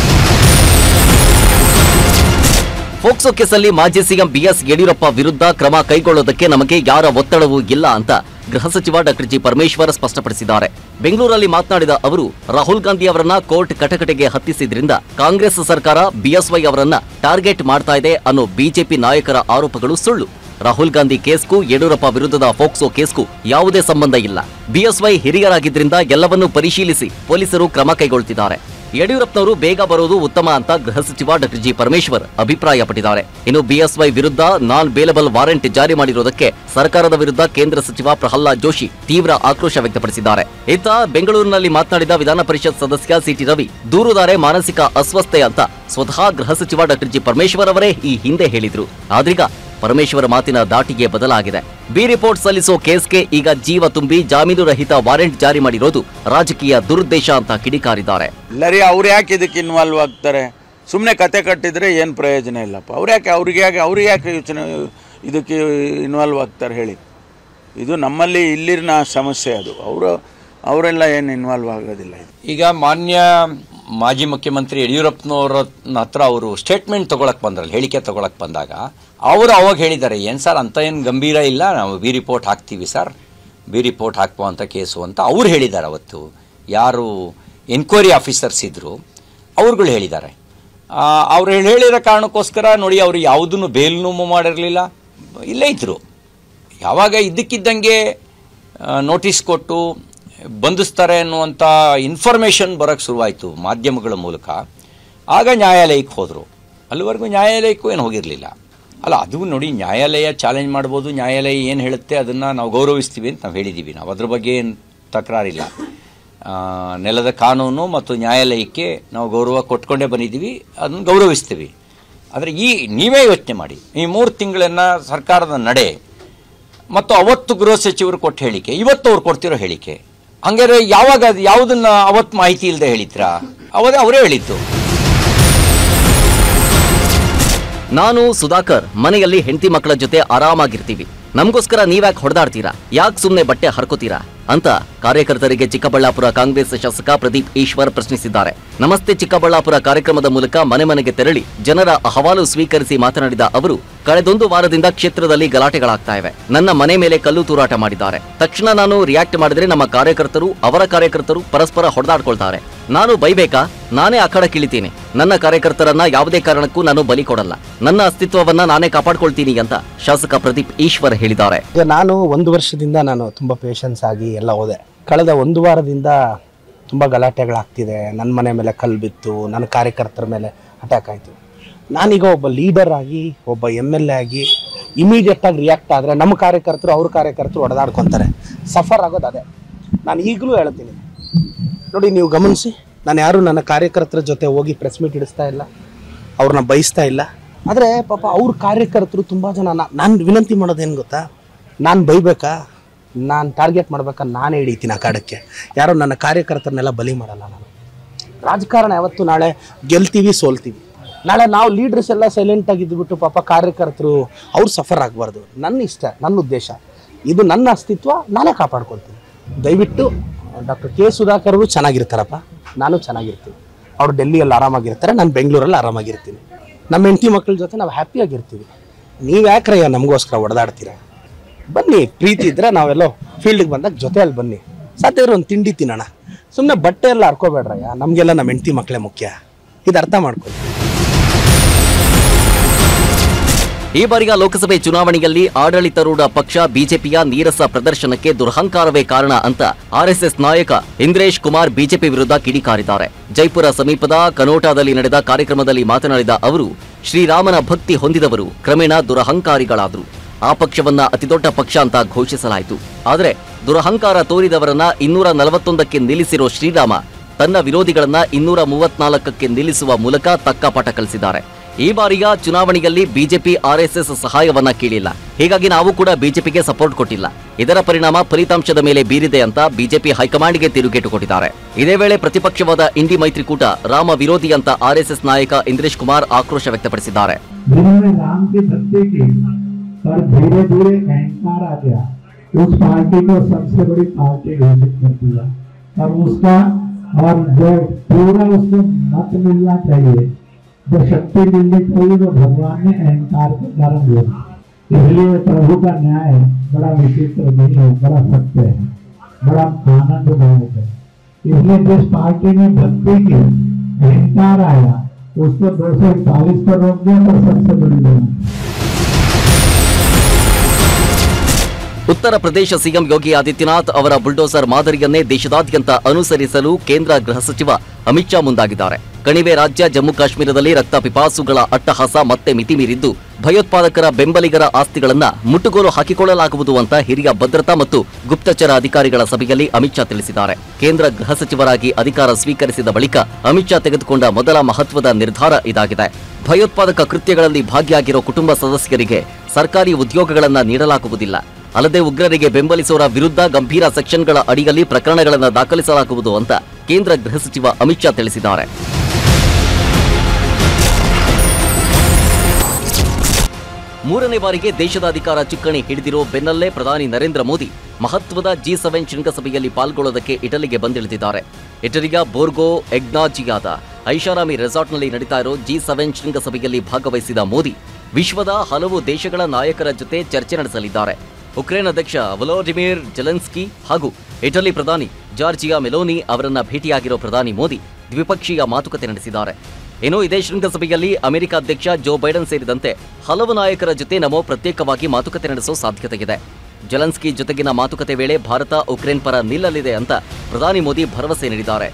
S4: ಫೋಕ್ಸೋ ಕೇಸಲ್ಲಿ ಮಾಜಿ ಸಿಎಂ ಬಿಎಸ್ ಯಡಿಯೂರಪ್ಪ ವಿರುದ್ಧ ಕ್ರಮ ಕೈಗೊಳ್ಳೋದಕ್ಕೆ ನಮಗೆ ಯಾರ ಒತ್ತಡವೂ ಇಲ್ಲ ಅಂತ ಗೃಹ ಸಚಿವ ಡಾಕ್ಟರ್ ಜಿ ಪರಮೇಶ್ವರ್ ಸ್ಪಷ್ಟಪಡಿಸಿದ್ದಾರೆ ಬೆಂಗಳೂರಲ್ಲಿ ಮಾತನಾಡಿದ ಅವರು ರಾಹುಲ್ ಗಾಂಧಿ ಅವರನ್ನ ಕೋರ್ಟ್ ಕಟಕಟೆಗೆ ಹತ್ತಿಸಿದ್ರಿಂದ ಕಾಂಗ್ರೆಸ್ ಸರ್ಕಾರ ಬಿಎಸ್ವೈ ಅವರನ್ನ ಟಾರ್ಗೆಟ್ ಮಾಡ್ತಾ ಇದೆ ಅನ್ನೋ ಬಿಜೆಪಿ ನಾಯಕರ ಆರೋಪಗಳು ಸುಳ್ಳು ರಾಹುಲ್ ಗಾಂಧಿ ಕೇಸ್ಗೂ ಯಡಿಯೂರಪ್ಪ ವಿರುದ್ಧದ ಫೋಕ್ಸೋ ಕೇಸ್ಗೂ ಯಾವುದೇ ಸಂಬಂಧ ಇಲ್ಲ ಬಿಎಸ್ವೈ ಹಿರಿಯರಾಗಿದ್ರಿಂದ ಎಲ್ಲವನ್ನೂ ಪರಿಶೀಲಿಸಿ ಪೊಲೀಸರು ಕ್ರಮ ಕೈಗೊಳ್ತಿದ್ದಾರೆ ಯಡಿಯೂರಪ್ಪನವರು ಬೇಗ ಬರೋದು ಉತ್ತಮ ಅಂತ ಗೃಹ ಸಚಿವ ಡಾಕ್ಟರ್ ಜಿ ಪರಮೇಶ್ವರ್ ಅಭಿಪ್ರಾಯಪಟ್ಟಿದ್ದಾರೆ ಇನ್ನು ಬಿಎಸ್ವೈ ವಿರುದ್ಧ ನಾನ್ ಬೇಲಬಲ್ ವಾರೆಂಟ್ ಜಾರಿ ಮಾಡಿರುವುದಕ್ಕೆ ಸರ್ಕಾರದ ವಿರುದ್ಧ ಕೇಂದ್ರ ಸಚಿವ ಪ್ರಹ್ಲಾದ್ ಜೋಶಿ ತೀವ್ರ ಆಕ್ರೋಶ ವ್ಯಕ್ತಪಡಿಸಿದ್ದಾರೆ ಇತ್ತ ಬೆಂಗಳೂರಿನಲ್ಲಿ ಮಾತನಾಡಿದ ವಿಧಾನ ಪರಿಷತ್ ಸದಸ್ಯ ಸಿಟಿ ರವಿ ದೂರುದಾರೆ ಮಾನಸಿಕ ಅಸ್ವಸ್ಥೆ ಅಂತ ಸ್ವತಃ ಗೃಹ ಸಚಿವ ಡಾಕ್ಟರ್ ಜಿ ಪರಮೇಶ್ವರ್ ಅವರೇ ಈ ಹಿಂದೆ ಹೇಳಿದ್ರು ಆದ್ರೀಗ ಪರಮೇಶ್ವರ ಮಾತಿನ ದಾಟಿಗೆ ಬದಲಾಗಿದೆ ಬಿ ರಿಪೋರ್ಟ್ ಸಲ್ಲಿಸೋ ಕೇಸ್ಗೆ ಈಗ ಜೀವ ತುಂಬಿ ಜಾಮೀನು ರಹಿತ ವಾರೆಂಟ್ ಜಾರಿ ಮಾಡಿರೋದು ರಾಜಕೀಯ ದುರುದ್ದೇಶ ಅಂತ ಕಿಡಿಕಾರಿದ್ದಾರೆ
S5: ಇಲ್ಲರಿ ಅವ್ರು ಯಾಕೆ ಇದಕ್ಕೆ ಇನ್ವಾಲ್ವ್ ಆಗ್ತಾರೆ ಸುಮ್ಮನೆ ಕತೆ ಕಟ್ಟಿದರೆ ಏನು ಪ್ರಯೋಜನ ಇಲ್ಲಪ್ಪ ಅವ್ರು ಯಾಕೆ ಅವ್ರಿಗೆ ಯಾಕೆ ಅವ್ರಿಗೆ ಯಾಕೆ ಯೋಚನೆ ಇದಕ್ಕೆ ಇನ್ವಾಲ್ವ್ ಆಗ್ತಾರೆ ಹೇಳಿ ಇದು ನಮ್ಮಲ್ಲಿ ಇಲ್ಲಿನ ಸಮಸ್ಯೆ ಅದು ಅವರು ಅವರೆಲ್ಲ ಏನು ಇನ್ವಾಲ್ವ್ ಆಗೋದಿಲ್ಲ ಇದು
S6: ಈಗ ಮಾನ್ಯ ಮಾಜಿ ಮುಖ್ಯಮಂತ್ರಿ ಯಡಿಯೂರಪ್ಪನವ್ರ ಹತ್ರ ಅವರು ಸ್ಟೇಟ್ಮೆಂಟ್ ತಗೊಳಕ್ ಬಂದ್ರಲ್ಲ ಹೇಳಿಕೆ ತಗೊಳಕ್ ಬಂದಾಗ ಅವರು ಅವಾಗ ಹೇಳಿದ್ದಾರೆ ಏನು ಸರ್ ಅಂತ ಏನು ಗಂಭೀರ ಇಲ್ಲ ನಾವು ಬಿ ರಿಪೋರ್ಟ್ ಹಾಕ್ತೀವಿ ಸರ್ ಬಿ ರಿಪೋರ್ಟ್ ಹಾಕುವಂಥ ಕೇಸು ಅಂತ ಅವ್ರು ಹೇಳಿದ್ದಾರೆ ಅವತ್ತು ಯಾರು ಎನ್ಕ್ವೈರಿ ಆಫೀಸರ್ಸ್ ಇದ್ದರು ಅವ್ರುಗಳು ಹೇಳಿದ್ದಾರೆ ಆ, ಅವ್ರು ಹೇಳಿ- ಹೇಳಿರೋ ಕಾರಣಕ್ಕೋಸ್ಕರ ನೋಡಿ ಅವರು ಯಾವುದನ್ನು ಬೇಲ್ನೂ ಮಾಡಿರಲಿಲ್ಲ ಇಲ್ಲೇ ಇದ್ದರು ಯಾವಾಗ ಇದ್ದಕ್ಕಿದ್ದಂಗೆ ನೋಟಿಸ್ ಕೊಟ್ಟು ಬಂಧಿಸ್ತಾರೆ ಅನ್ನುವಂಥ ಇನ್ಫಾರ್ಮೇಷನ್ ಬರೋಕ್ಕೆ ಶುರುವಾಯಿತು ಮಾಧ್ಯಮಗಳ ಮೂಲಕ ಆಗ ನ್ಯಾಯಾಲಯಕ್ಕೆ ಹೋದರು ಅಲ್ಲಿವರೆಗೂ ನ್ಯಾಯಾಲಯಕ್ಕೂ ಏನು ಹೋಗಿರಲಿಲ್ಲ ಅಲ್ಲ ಅದು ನೋಡಿ ನ್ಯಾಯಾಲಯ ಚಾಲೆಂಜ್ ಮಾಡ್ಬೋದು ನ್ಯಾಯಾಲಯ ಏನು ಹೇಳುತ್ತೆ ಅದನ್ನು ನಾವು ಗೌರವಿಸ್ತೀವಿ ಅಂತ ನಾವು ಹೇಳಿದ್ದೀವಿ ನಾವು ಅದ್ರ ಬಗ್ಗೆ ಏನು ತಕರಾರಿಲ್ಲ ಆ, ನೆಲದ ಕಾನೂನು ಮತ್ತು ನ್ಯಾಯಾಲಯಕ್ಕೆ ನಾವು ಗೌರವ ಕೊಟ್ಕೊಂಡೇ ಬಂದಿದ್ದೀವಿ ಅದನ್ನು ಗೌರವಿಸ್ತೀವಿ ಆದರೆ ಈ ನೀವೇ ಯೋಚನೆ ಮಾಡಿ ಈ ಮೂರು ತಿಂಗಳನ್ನು ಸರ್ಕಾರದ ನಡೆ ಮತ್ತು ಅವತ್ತು ಗೃಹ ಸಚಿವರು ಕೊಟ್ಟ ಹೇಳಿಕೆ ಇವತ್ತು ಅವ್ರು ಕೊಡ್ತಿರೋ ಹೇಳಿಕೆ ಹಂಗಾರೆ ಯಾವಾಗ ಅದು ಯಾವುದನ್ನ ಅವತ್ತು ಮಾಹಿತಿ ಇಲ್ಲದೆ ಹೇಳಿದ್ರಾ ಅವಾಗ ಅವರೇ ಹೇಳಿದ್ದು
S4: ನಾನು ಸುಧಾಕರ್ ಮನೆಯಲ್ಲಿ ಹೆಂಡತಿ ಮಕ್ಕಳ ಜೊತೆ ಆರಾಮಾಗಿರ್ತೀವಿ ನಮಗೋಸ್ಕರ ನೀವ್ಯಾಕೆ ಹೊಡೆದಾಡ್ತೀರಾ ಯಾಕೆ ಸುಮ್ಮನೆ ಬಟ್ಟೆ ಹರ್ಕೋತೀರಾ ಅಂತ ಕಾರ್ಯಕರ್ತರಿಗೆ ಚಿಕ್ಕಬಳ್ಳಾಪುರ ಕಾಂಗ್ರೆಸ್ ಶಾಸಕ ಪ್ರದೀಪ್ ಈಶ್ವರ್ ಪ್ರಶ್ನಿಸಿದ್ದಾರೆ ನಮಸ್ತೆ ಚಿಕ್ಕಬಳ್ಳಾಪುರ ಕಾರ್ಯಕ್ರಮದ ಮೂಲಕ ಮನೆ ಮನೆಗೆ ತೆರಳಿ ಜನರ ಅಹವಾಲು ಸ್ವೀಕರಿಸಿ ಮಾತನಾಡಿದ ಅವರು ಕಳೆದೊಂದು ವಾರದಿಂದ ಕ್ಷೇತ್ರದಲ್ಲಿ ಗಲಾಟೆಗಳಾಗ್ತಾ ಇವೆ ನನ್ನ ಮನೆ ಮೇಲೆ ಕಲ್ಲು ತೂರಾಟ ಮಾಡಿದ್ದಾರೆ ತಕ್ಷಣ ನಾನು ರಿಯಾಕ್ಟ್ ಮಾಡಿದ್ರೆ ನಮ್ಮ ಕಾರ್ಯಕರ್ತರು ಅವರ ಕಾರ್ಯಕರ್ತರು ಪರಸ್ಪರ ಹೊಡೆದಾಡ್ಕೊಳ್ತಾರೆ ನಾನು ಬೈಬೇಕಾ ನಾನೇ ಅಖಾಡ ಕಿಳಿತೀನಿ ನನ್ನ ಕಾರ್ಯಕರ್ತರನ್ನ ಯಾವುದೇ ಕಾರಣಕ್ಕೂ ನಾನು ಬಲಿ ಕೊಡಲ್ಲ ನನ್ನ ಅಸ್ತಿತ್ವವನ್ನ ನಾನೇ ಕಾಪಾಡ್ಕೊಳ್ತೀನಿ ಅಂತ ಶಾಸಕ ಪ್ರದೀಪ್ ಈಶ್ವರ್ ಹೇಳಿದ್ದಾರೆ
S7: ಈಗ ನಾನು ಒಂದು ವರ್ಷದಿಂದ ನಾನು ತುಂಬ ಪೇಷನ್ಸ್ ಆಗಿ ಎಲ್ಲ ಹೋದೆ ಕಳೆದ ಒಂದು ವಾರದಿಂದ ತುಂಬ ಗಲಾಟೆಗಳಾಗ್ತಿದೆ ನನ್ನ ಮನೆ ಮೇಲೆ ಕಲ್ಲು ಬಿತ್ತು ನನ್ನ ಕಾರ್ಯಕರ್ತರ ಮೇಲೆ ಅಟ್ಯಾಕ್ ಆಯಿತು ನಾನೀಗ ಒಬ್ಬ ಲೀಡರ್ ಆಗಿ ಒಬ್ಬ ಎಮ್ ಎಲ್ ಎ ಆಗಿ ಇಮಿಡಿಯೇಟಾಗಿ ರಿಯಾಕ್ಟ್ ಆದರೆ ನಮ್ಮ ಕಾರ್ಯಕರ್ತರು ಅವ್ರ ಕಾರ್ಯಕರ್ತರು ಹೊಡೆದಾಡ್ಕೊತಾರೆ ಸಫರ್ ಆಗೋದು ಅದೇ ನಾನು ಈಗಲೂ ಹೇಳ್ತೀನಿ ನೋಡಿ ನೀವು ಗಮನಿಸಿ ನಾನು ಯಾರು ನನ್ನ ಕಾರ್ಯಕರ್ತರ ಜೊತೆ ಹೋಗಿ ಪ್ರೆಸ್ ಮೀಟ್ ಇಡಿಸ್ತಾ ಇಲ್ಲ ಅವ್ರನ್ನ ಬಯಸ್ತಾ ಇಲ್ಲ ಆದರೆ ಪಾಪ ಅವ್ರ ಕಾರ್ಯಕರ್ತರು ತುಂಬ ಜನ ನಾನು ವಿನಂತಿ ಮಾಡೋದೇನು ಗೊತ್ತಾ ನಾನು ಬೈಬೇಕಾ ನಾನು ಟಾರ್ಗೆಟ್ ಮಾಡ್ಬೇಕಾ ನಾನೇ ಹಿಡಿತೀನಿ ಆ ಕಾಡಕ್ಕೆ ಯಾರೋ ನನ್ನ ಕಾರ್ಯಕರ್ತರನ್ನೆಲ್ಲ ಬಲಿ ಮಾಡಲ್ಲ ನಾನು ರಾಜಕಾರಣ ಯಾವತ್ತು ನಾಳೆ ಗೆಲ್ತೀವಿ ಸೋಲ್ತೀವಿ ನಾಳೆ ನಾವು ಲೀಡರ್ಸ್ ಎಲ್ಲ ಸೈಲೆಂಟ್ ಆಗಿದ್ದುಬಿಟ್ಟು ಪಾಪ ಕಾರ್ಯಕರ್ತರು ಅವ್ರು ಸಫರ್ ಆಗಬಾರ್ದು ನನ್ನ ಇಷ್ಟ ನನ್ನ ಉದ್ದೇಶ ಇದು ನನ್ನ ಅಸ್ತಿತ್ವ ನಾನೇ ಕಾಪಾಡ್ಕೊಳ್ತೀನಿ ದಯವಿಟ್ಟು ಡಾಕ್ಟರ್ ಕೆ ಸುಧಾಕರ್ ಅವರು ಚೆನ್ನಾಗಿರ್ತಾರಪ್ಪ ನಾನು ಚೆನ್ನಾಗಿರ್ತೀನಿ ಅವ್ರು ಡೆಲ್ಲಿಯಲ್ಲಿ ಆರಾಮಾಗಿರ್ತಾರೆ ನಾನು ಬೆಂಗಳೂರಲ್ಲಿ ಆರಾಮಾಗಿರ್ತೀನಿ ನಮ್ಮ ಹೆಂಡತಿ ಮಕ್ಕಳ ಜೊತೆ ನಾವು ಹ್ಯಾಪಿಯಾಗಿರ್ತೀವಿ ನೀವು ಯಾಕ್ರಯ್ಯ ನಮಗೋಸ್ಕರ ಹೊಡೆದಾಡ್ತೀರಾ ಬನ್ನಿ ಪ್ರೀತಿ ಇದ್ರೆ ನಾವೆಲ್ಲೋ ಫೀಲ್ಡ್ಗೆ ಬಂದಾಗ ಜೊತೆಯಲ್ಲಿ ಬನ್ನಿ ಸಾಧ್ಯ ಇರೋ ಒಂದು ತಿಂಡಿ ತಿನ್ನೋಣ ಸುಮ್ಮನೆ ಬಟ್ಟೆ ಎಲ್ಲ ಹರ್ಕೋಬೇಡ್ರಯ್ಯ ನಮಗೆಲ್ಲ ನಮ್ಮ ಹೆಂಡತಿ ಮಕ್ಕಳೇ ಮುಖ್ಯ ಇದು ಅರ್ಥ ಮಾಡ್ಕೊಳ್ಳಿ
S4: ಈ ಬಾರಿಯ ಲೋಕಸಭೆ ಚುನಾವಣೆಯಲ್ಲಿ ಆಡಳಿತಾರೂಢ ಪಕ್ಷ ಬಿಜೆಪಿಯ ನೀರಸ ಪ್ರದರ್ಶನಕ್ಕೆ ದುರಹಂಕಾರವೇ ಕಾರಣ ಅಂತ ಆರ್ಎಸ್ಎಸ್ ನಾಯಕ ಇಂದ್ರೇಶ್ ಕುಮಾರ್ ಬಿಜೆಪಿ ವಿರುದ್ಧ ಕಿಡಿಕಾರಿದ್ದಾರೆ ಜೈಪುರ ಸಮೀಪದ ಕನೋಟಾದಲ್ಲಿ ನಡೆದ ಕಾರ್ಯಕ್ರಮದಲ್ಲಿ ಮಾತನಾಡಿದ ಅವರು ಶ್ರೀರಾಮನ ಭಕ್ತಿ ಹೊಂದಿದವರು ಕ್ರಮೇಣ ದುರಹಂಕಾರಿಗಳಾದರು ಆ ಪಕ್ಷವನ್ನ ಅತಿದೊಡ್ಡ ಪಕ್ಷ ಅಂತ ಘೋಷಿಸಲಾಯಿತು ಆದರೆ ದುರಹಂಕಾರ ತೋರಿದವರನ್ನ ಇನ್ನೂರ ನಲವತ್ತೊಂದಕ್ಕೆ ನಿಲ್ಲಿಸಿರೋ ಶ್ರೀರಾಮ ತನ್ನ ವಿರೋಧಿಗಳನ್ನ ಇನ್ನೂರ ಮೂವತ್ನಾಲ್ಕಕ್ಕೆ ನಿಲ್ಲಿಸುವ ಮೂಲಕ ತಕ್ಕ ಪಾಠ ಕಲಿಸಿದ್ದಾರೆ ಈ ಬಾರಿಯ ಚುನಾವಣೆಯಲ್ಲಿ ಬಿಜೆಪಿ ಆರ್ಎಸ್ಎಸ್ ಸಹಾಯವನ್ನ ಕೇಳಿಲ್ಲ ಹೀಗಾಗಿ ನಾವು ಕೂಡ ಬಿಜೆಪಿಗೆ ಸಪೋರ್ಟ್ ಕೊಟ್ಟಿಲ್ಲ ಇದರ ಪರಿಣಾಮ ಫಲಿತಾಂಶದ ಮೇಲೆ ಬೀರಿದೆ ಅಂತ ಬಿಜೆಪಿ ಹೈಕಮಾಂಡ್ಗೆ ತಿರುಗೇಟು ಕೊಟ್ಟಿದ್ದಾರೆ ಇದೇ ವೇಳೆ ಪ್ರತಿಪಕ್ಷವಾದ ಇಂಡಿ ಮೈತ್ರಿಕೂಟ ರಾಮ ವಿರೋಧಿ ಅಂತ ಆರ್ಎಸ್ಎಸ್ ನಾಯಕ ಇಂದ್ರೇಶ್ ಕುಮಾರ್ ಆಕ್ರೋಶ ವ್ಯಕ್ತಪಡಿಸಿದ್ದಾರೆ
S8: जिन्होंने राम की भक्ति की पर धीरे धीरे अहंकार आ गया उस पार्टी को सबसे बड़ी पार्टी घोषित कर दिया और उसका और जो पूरा उसको मत मिलना चाहिए जो शक्ति मिलनी चाहिए वो भगवान ने अहंकार के कारण दिया इसलिए प्रभु का न्याय बड़ा विचित्र नहीं है बड़ा सत्य है बड़ा आनंददायक है इसलिए जिस पार्टी में भक्ति की अहंकार आया उसको दो सौ इकतालीस पर रोक दिया तो सबसे बड़ी बात
S4: ಉತ್ತರ ಪ್ರದೇಶ ಸಿಎಂ ಯೋಗಿ ಆದಿತ್ಯನಾಥ್ ಅವರ ಬುಲ್ಡೋಸರ್ ಮಾದರಿಯನ್ನೇ ದೇಶದಾದ್ಯಂತ ಅನುಸರಿಸಲು ಕೇಂದ್ರ ಗೃಹ ಸಚಿವ ಅಮಿತ್ ಶಾ ಮುಂದಾಗಿದ್ದಾರೆ ಕಣಿವೆ ರಾಜ್ಯ ಜಮ್ಮು ಕಾಶ್ಮೀರದಲ್ಲಿ ರಕ್ತ ಪಿಪಾಸುಗಳ ಅಟ್ಟಹಾಸ ಮತ್ತೆ ಮಿತಿಮೀರಿದ್ದು ಭಯೋತ್ಪಾದಕರ ಬೆಂಬಲಿಗರ ಆಸ್ತಿಗಳನ್ನ ಮುಟ್ಟುಗೋಲು ಹಾಕಿಕೊಳ್ಳಲಾಗುವುದು ಅಂತ ಹಿರಿಯ ಭದ್ರತಾ ಮತ್ತು ಗುಪ್ತಚರ ಅಧಿಕಾರಿಗಳ ಸಭೆಯಲ್ಲಿ ಅಮಿತ್ ಶಾ ತಿಳಿಸಿದ್ದಾರೆ ಕೇಂದ್ರ ಗೃಹ ಸಚಿವರಾಗಿ ಅಧಿಕಾರ ಸ್ವೀಕರಿಸಿದ ಬಳಿಕ ಅಮಿತ್ ಶಾ ತೆಗೆದುಕೊಂಡ ಮೊದಲ ಮಹತ್ವದ ನಿರ್ಧಾರ ಇದಾಗಿದೆ ಭಯೋತ್ಪಾದಕ ಕೃತ್ಯಗಳಲ್ಲಿ ಭಾಗಿಯಾಗಿರೋ ಕುಟುಂಬ ಸದಸ್ಯರಿಗೆ ಸರ್ಕಾರಿ ಉದ್ಯೋಗಗಳನ್ನ ನೀಡಲಾಗುವುದಿಲ್ಲ ಅಲ್ಲದೆ ಉಗ್ರರಿಗೆ ಬೆಂಬಲಿಸುವವರ ವಿರುದ್ಧ ಗಂಭೀರ ಸೆಕ್ಷನ್ಗಳ ಅಡಿಯಲ್ಲಿ ಪ್ರಕರಣಗಳನ್ನು ದಾಖಲಿಸಲಾಗುವುದು ಅಂತ ಕೇಂದ್ರ ಗೃಹ ಸಚಿವ ಅಮಿತ್ ಶಾ ತಿಳಿಸಿದ್ದಾರೆ ಮೂರನೇ ಬಾರಿಗೆ ದೇಶದ ಅಧಿಕಾರ ಚುಕ್ಕಾಣಿ ಹಿಡಿದಿರೋ ಬೆನ್ನಲ್ಲೇ ಪ್ರಧಾನಿ ನರೇಂದ್ರ ಮೋದಿ ಮಹತ್ವದ ಜಿ ಸೆವೆನ್ ಶೃಂಗಸಭೆಯಲ್ಲಿ ಪಾಲ್ಗೊಳ್ಳೋದಕ್ಕೆ ಇಟಲಿಗೆ ಬಂದಿಳಿದಿದ್ದಾರೆ ಇಟಲಿಯ ಬೋರ್ಗೋ ಎಗ್ನಾಜಿಯಾದ ಐಷಾರಾಮಿ ರೆಸಾರ್ಟ್ನಲ್ಲಿ ನಡೀತಾ ಇರೋ ಜಿ ಸೆವೆನ್ ಶೃಂಗಸಭೆಯಲ್ಲಿ ಭಾಗವಹಿಸಿದ ಮೋದಿ ವಿಶ್ವದ ಹಲವು ದೇಶಗಳ ನಾಯಕರ ಜೊತೆ ಚರ್ಚೆ ನಡೆಸಲಿದ್ದಾರೆ ಉಕ್ರೇನ್ ಅಧ್ಯಕ್ಷ ವೊಲೋಡಿಮಿರ್ ಜೆಲೆನ್ಸ್ಕಿ ಹಾಗೂ ಇಟಲಿ ಪ್ರಧಾನಿ ಜಾರ್ಜಿಯಾ ಮೆಲೋನಿ ಅವರನ್ನ ಭೇಟಿಯಾಗಿರೋ ಪ್ರಧಾನಿ ಮೋದಿ ದ್ವಿಪಕ್ಷೀಯ ಮಾತುಕತೆ ನಡೆಸಿದ್ದಾರೆ ಇನ್ನು ಇದೇ ಶೃಂಗಸಭೆಯಲ್ಲಿ ಅಮೆರಿಕ ಅಧ್ಯಕ್ಷ ಜೋ ಬೈಡನ್ ಸೇರಿದಂತೆ ಹಲವು ನಾಯಕರ ಜೊತೆ ನಮೋ ಪ್ರತ್ಯೇಕವಾಗಿ ಮಾತುಕತೆ ನಡೆಸೋ ಸಾಧ್ಯತೆಯಿದೆ ಜೆಲೆನ್ಸ್ಕಿ ಜೊತೆಗಿನ ಮಾತುಕತೆ ವೇಳೆ ಭಾರತ ಉಕ್ರೇನ್ ಪರ ನಿಲ್ಲಲಿದೆ ಅಂತ ಪ್ರಧಾನಿ ಮೋದಿ ಭರವಸೆ ನೀಡಿದ್ದಾರೆ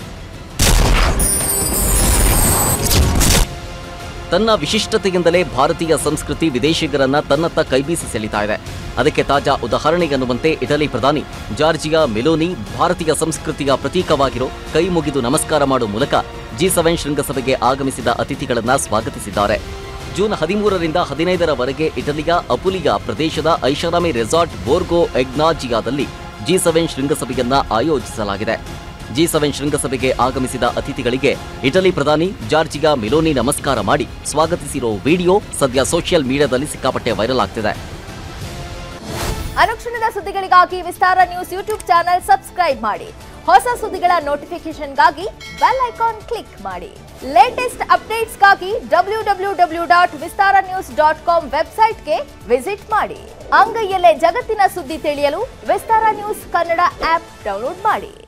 S4: ತನ್ನ ವಿಶಿಷ್ಟತೆಯಿಂದಲೇ ಭಾರತೀಯ ಸಂಸ್ಕೃತಿ ವಿದೇಶಿಗರನ್ನ ತನ್ನತ್ತ ಕೈಬೀಸಿ ಸೆಳೀತಾ ಇದೆ ಅದಕ್ಕೆ ತಾಜಾ ಉದಾಹರಣೆ ಎನ್ನುವಂತೆ ಇಟಲಿ ಪ್ರಧಾನಿ ಜಾರ್ಜಿಯಾ ಮೆಲೋನಿ ಭಾರತೀಯ ಸಂಸ್ಕೃತಿಯ ಪ್ರತೀಕವಾಗಿರೋ ಕೈ ಮುಗಿದು ನಮಸ್ಕಾರ ಮಾಡುವ ಮೂಲಕ ಜಿ ಸೆವೆನ್ ಶೃಂಗಸಭೆಗೆ ಆಗಮಿಸಿದ ಅತಿಥಿಗಳನ್ನ ಸ್ವಾಗತಿಸಿದ್ದಾರೆ ಜೂನ್ ಹದಿಮೂರರಿಂದ ಹದಿನೈದರವರೆಗೆ ಇಟಲಿಯ ಅಪುಲಿಯ ಪ್ರದೇಶದ ಐಷಾರಾಮಿ ರೆಸಾರ್ಟ್ ಬೋರ್ಗೋ ಎಗ್ನಾಜಿಯಾದಲ್ಲಿ ಜಿ ಸೆವೆನ್ ಶೃಂಗಸಭೆಯನ್ನ ಆಯೋಜಿಸಲಾಗಿದೆ ಜಿ ಸೆವೆನ್ ಶೃಂಗಸಭೆಗೆ ಆಗಮಿಸಿದ ಅತಿಥಿಗಳಿಗೆ ಇಟಲಿ ಪ್ರಧಾನಿ ಜಾರ್ಜಿಯಾ ಮಿಲೋನಿ ನಮಸ್ಕಾರ ಮಾಡಿ ಸ್ವಾಗತಿಸಿರೋ ವಿಡಿಯೋ ಸದ್ಯ ಸೋಷಿಯಲ್ ಮೀಡಿಯಾದಲ್ಲಿ ಸಿಕ್ಕಾಪಟ್ಟೆ ವೈರಲ್ ಆಗ್ತಿದೆ
S9: ಅನುಕ್ಷಣದ ಸುದ್ದಿಗಳಿಗಾಗಿ Vistara news YouTube channel subscribe ಮಾಡಿ ಹೊಸ ಸುದ್ದಿಗಳ ನೋಟಿಫಿಕೇಶನ್ಗಾಗಿ ಬೆಲ್ ಐಕಾನ್ ಕ್ಲಿಕ್ ಮಾಡಿ ಲೇಟೆಸ್ಟ್ ಅಪ್ಡೇಟ್ಸ್ಗಾಗಿ W W W dot Vistara news dot com ವೆಬ್ಸೈಟ್ಗೆ ವಿಸಿಟ್ ಮಾಡಿ ಅಂಗೈಯಲ್ಲೇ ಜಗತ್ತಿನ ಸುದ್ದಿ ತಿಳಿಯಲು Vistara news Kannada app download ಮಾಡಿ